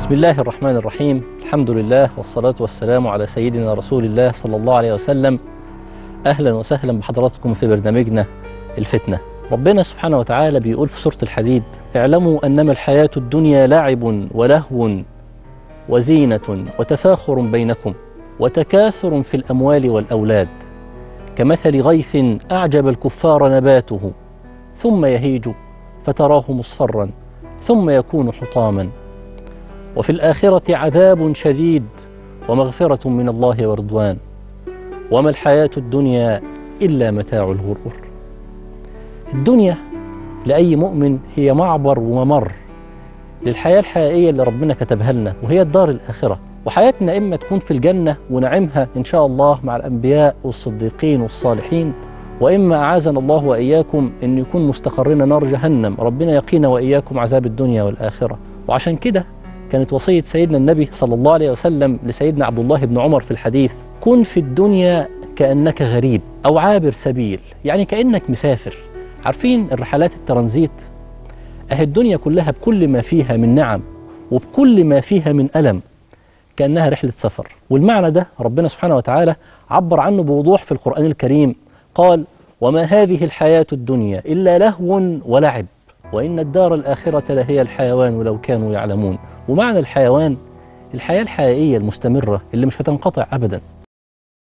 بسم الله الرحمن الرحيم الحمد لله والصلاة والسلام على سيدنا رسول الله صلى الله عليه وسلم أهلا وسهلا بحضراتكم في برنامجنا الفتنة ربنا سبحانه وتعالى بيقول في سورة الحديد اعلموا أنما الحياة الدنيا لعب ولهو وزينة وتفاخر بينكم وتكاثر في الأموال والأولاد كمثل غيث أعجب الكفار نباته ثم يهيج فتراه مصفرا ثم يكون حطاما وفي الآخرة عذاب شديد ومغفرة من الله ورضوان وما الحياة الدنيا إلا متاع الغرور الدنيا لأي مؤمن هي معبر وممر للحياة الحقيقية اللي ربنا كتبها لنا وهي الدار الآخرة وحياتنا إما تكون في الجنة ونعمها إن شاء الله مع الأنبياء والصديقين والصالحين وإما أعاذنا الله وإياكم أن يكون مستقرنا نار جهنم ربنا يقينا وإياكم عذاب الدنيا والآخرة وعشان كده كانت وصية سيدنا النبي صلى الله عليه وسلم لسيدنا عبد الله بن عمر في الحديث كن في الدنيا كأنك غريب أو عابر سبيل يعني كأنك مسافر عارفين الرحلات الترانزيت أهي الدنيا كلها بكل ما فيها من نعم وبكل ما فيها من ألم كأنها رحلة سفر والمعنى ده ربنا سبحانه وتعالى عبر عنه بوضوح في القرآن الكريم قال وما هذه الحياة الدنيا إلا لهو ولعب وإن الدار الآخرة لهي الحيوان لو كانوا يعلمون ومعنى الحيوان الحياة الحقيقية المستمرة اللي مش هتنقطع أبدا